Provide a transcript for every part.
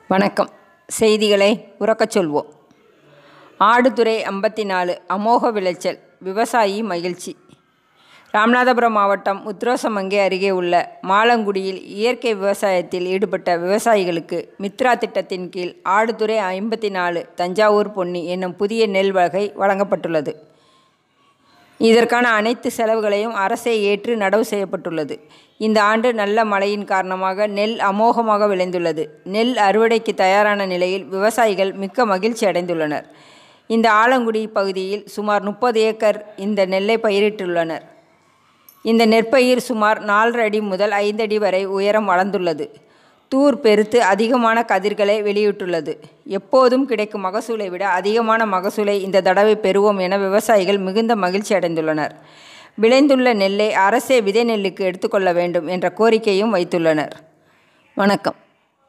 வணக்கம் செய்திகளை உறக்கச் சொல்வோம் ஆடுதுறை ஐம்பத்தி நாலு அமோக விளைச்சல் விவசாயி மகிழ்ச்சி ராமநாதபுரம் மாவட்டம் உத்ரோசமங்கை அருகே உள்ள மாலங்குடியில் இயற்கை விவசாயத்தில் ஈடுபட்ட விவசாயிகளுக்கு மித்ரா திட்டத்தின் கீழ் ஆடுதுறை ஐம்பத்தி நாலு தஞ்சாவூர் பொன்னி என்னும் புதிய நெல் வகை வழங்கப்பட்டுள்ளது இதற்கான அனைத்து செலவுகளையும் அரசே ஏற்று நடவு செய்யப்பட்டுள்ளது இந்த ஆண்டு நல்ல மழையின் காரணமாக நெல் அமோகமாக விளைந்துள்ளது நெல் அறுவடைக்கு தயாரான நிலையில் விவசாயிகள் மிக்க மகிழ்ச்சி அடைந்துள்ளனர் இந்த ஆலங்குடி பகுதியில் சுமார் முப்பது ஏக்கர் இந்த நெல்லை பயிரிட்டுள்ளனர் இந்த நெற்பயிர் சுமார் நாலரை அடி முதல் ஐந்து அடி வரை உயரம் வளர்ந்துள்ளது தூர் பெருத்து அதிகமான கதிர்களை வெளியிட்டுள்ளது எப்போதும் கிடைக்கும் மகசூலை விட அதிகமான மகசூலை இந்த தடவை பெறுவோம் என விவசாயிகள் மிகுந்த மகிழ்ச்சி அடைந்துள்ளனர் விளைந்துள்ள நெல்லை அரசே விதை நெல்லுக்கு எடுத்துக்கொள்ள வேண்டும் என்ற கோரிக்கையும் வைத்துள்ளனர் வணக்கம்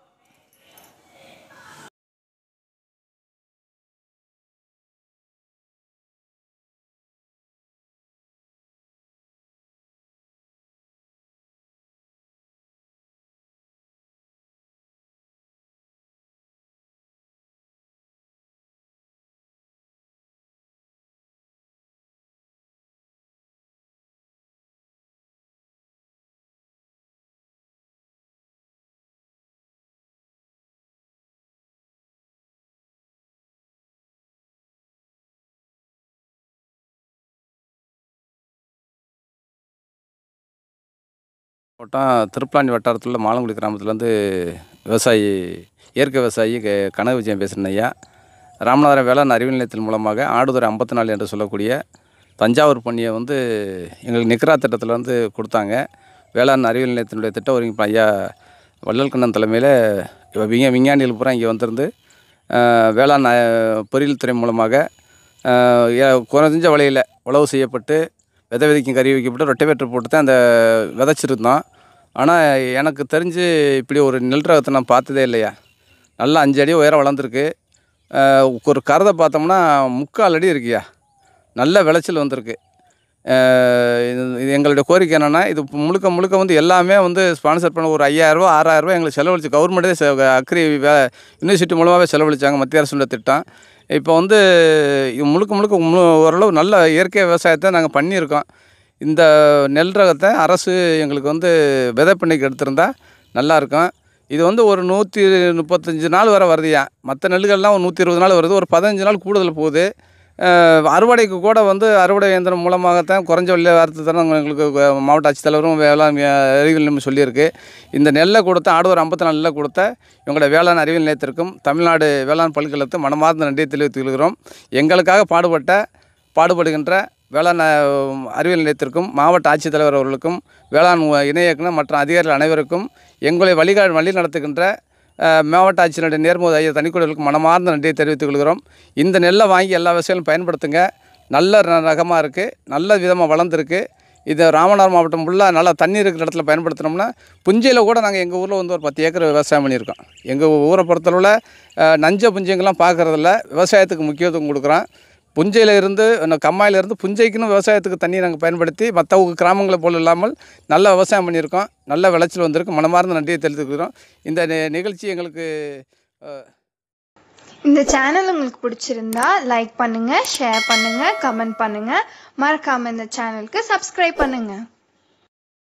மாவட்டம் திருப்பலாண்டி வட்டாரத்தில் உள்ள மாலங்குடி கிராமத்துலேருந்து விவசாயி இயற்கை விவசாயி க- கனக விஜயம் பேசுகிறேன் ஐயா ராமநாதபுரம் வேளாண் அறிவியல் நிலையத்தின் மூலமாக ஆடுதுறை ஐம்பத்தி நாலு என்று சொல்லக்கூடிய தஞ்சாவூர் பண்ணியை வந்து எங்களுக்கு நிக்ரா திட்டத்தில் வந்து கொடுத்தாங்க வேளாண் அறிவியல் நிலையத்தினுடைய திட்ட ஒருங்கிணைப்பு ஐயா வள்ளல் கண்ணன் தலைமையில் விஞ்ஞ விஞ்ஞானிகள் பூரா இங்கே வந்திருந்து அஹ், வேளாண் அஹ், பொறியியல் துறை மூலமாக அஹ், ஏ- குறைஞ்ச விலையில் உழவு செய்யப்பட்டு விதை விதைக்கும் கறி வைக்கப்பட்டு ரொட்டவேட்டர் போட்டு தான் அந்த விதைச்சிருந்தோம் ஆனால் எனக்கு தெரிஞ்சு இப்படி ஒரு நெல் ரகத்தை நான் பார்த்ததே இல்லையா நல்லா அஞ்சு அடி உயரம் வளர்ந்துருக்கு அஹ், ஒரு கரதை பார்த்தோம்னா முக்கால் அடி இருக்குயா நல்ல விளைச்சல் வந்திருக்கு அஹ், இது இது எங்களுடைய கோரிக்கை என்னென்னா இது முழுக்க முழுக்க வந்து எல்லாமே வந்து ஸ்பான்சர் பண்ண ஒரு ஐயாயிரரூவா ஆறாயிரரூவா எங்களுக்கு செலவழிச்சு கவர்மெண்ட்டே அக்ரி வே- யூனிவர்சிட்டி மூலமாகவே செலவழிச்சாங்க மத்திய அரசுடைய திட்டம் இப்போ வந்து இது முழுக்க முழுக்க மு ஓரளவு நல்ல இயற்கை விவசாயத்தை நாங்கள் பண்ணியிருக்கோம் இந்த நெல் ரகத்தை அரசு எங்களுக்கு வந்து விதை பண்ணிக்கு எடுத்திருந்தா நல்லாயிருக்கும் இது வந்து ஒரு நூற்றி முப்பத்தஞ்சு நாள் வரை வருதுயா மற்ற நெல்லுகள்லாம் ஒரு நூற்றி இருபது நாள் வருது ஒரு பதினஞ்சு நாள் கூடுதல் போகுது அஹ் அறுவடைக்கு கூட வந்து அறுவடை இயந்திரம் மூலமாகத்தான் குறைஞ்ச விலை வார்த்தை தரம் எங்களுக்கு கு- மாவட்ட ஆட்சித்தலைவரும் வேளாண் அறிவியல் நிலையம் சொல்லியிருக்கு இந்த நெல்லை கொடுத்த ஆடுவர் ஐம்பத்தி நாலு நெல்லை கொடுத்த எங்களுடைய வேளாண் அறிவியல் நிலையத்திற்கும் தமிழ்நாடு வேளாண் பல்கலைக்கழகத்துக்கும் மனமார்ந்த நன்றியை தெரிவித்துக் கொள்கிறோம் எங்களுக்காக பாடுபட்ட பாடுபடுகின்ற வேளாண் அஹ், அறிவியல் நிலையத்திற்கும் மாவட்ட ஆட்சித்தலைவர் அவர்களுக்கும் வேளாண் உ- இணை இயக்குனர் மற்றும் அதிகாரிகள் அனைவருக்கும் எங்களை வழிகா வழி நடத்துகின்ற அஹ், மாவட்ட ஆட்சியருடைய நேர்முக ஐயா தனிக்குழுவுக்கு மனமார்ந்த நன்றியை தெரிவித்துக் கொள்கிறோம் இந்த நெல்லை வாங்கி எல்லா விவசாயிகளும் பயன்படுத்துங்க நல்ல ர- ரகமாக இருக்குது நல்ல விதமாக வளர்ந்துருக்கு இது ராமநாதபுரம் மாவட்டம் ஃபுல்லாக நல்லா தண்ணி இருக்கிற இடத்துல பயன்படுத்தினோம்னா புஞ்சையில் கூட நாங்கள் எங்கள் ஊரில் வந்து ஒரு பத்து ஏக்கர் விவசாயம் பண்ணியிருக்கோம் எங்கள் ஊரை பொறுத்தளவில் அஹ், நஞ்ச புஞ்சைங்கெல்லாம் பார்க்குறதில்ல விவசாயத்துக்கு முக்கியத்துவம் கொடுக்குறோம் புஞ்சையில் இருந்து இன்னும் கம்மாயில இருந்து புஞ்சைக்குன்னு விவசாயத்துக்கு தண்ணி நாங்கள் பயன்படுத்தி மற்ற கிராமங்களை போல் இல்லாமல் நல்ல விவசாயம் பண்ணியிருக்கோம் நல்ல விளைச்சல் வந்திருக்கு மனமார்ந்த நன்றியை தெரிவித்துக்கிறோம் இந்த நி- நிகழ்ச்சி எங்களுக்கு அஹ், இந்த சேனல் உங்களுக்கு பிடிச்சிருந்தா லைக் பண்ணுங்க ஷேர் பண்ணுங்க கமெண்ட் பண்ணுங்க மறக்காம இந்த சேனலுக்கு சப்ஸ்கிரைப் பண்ணுங்க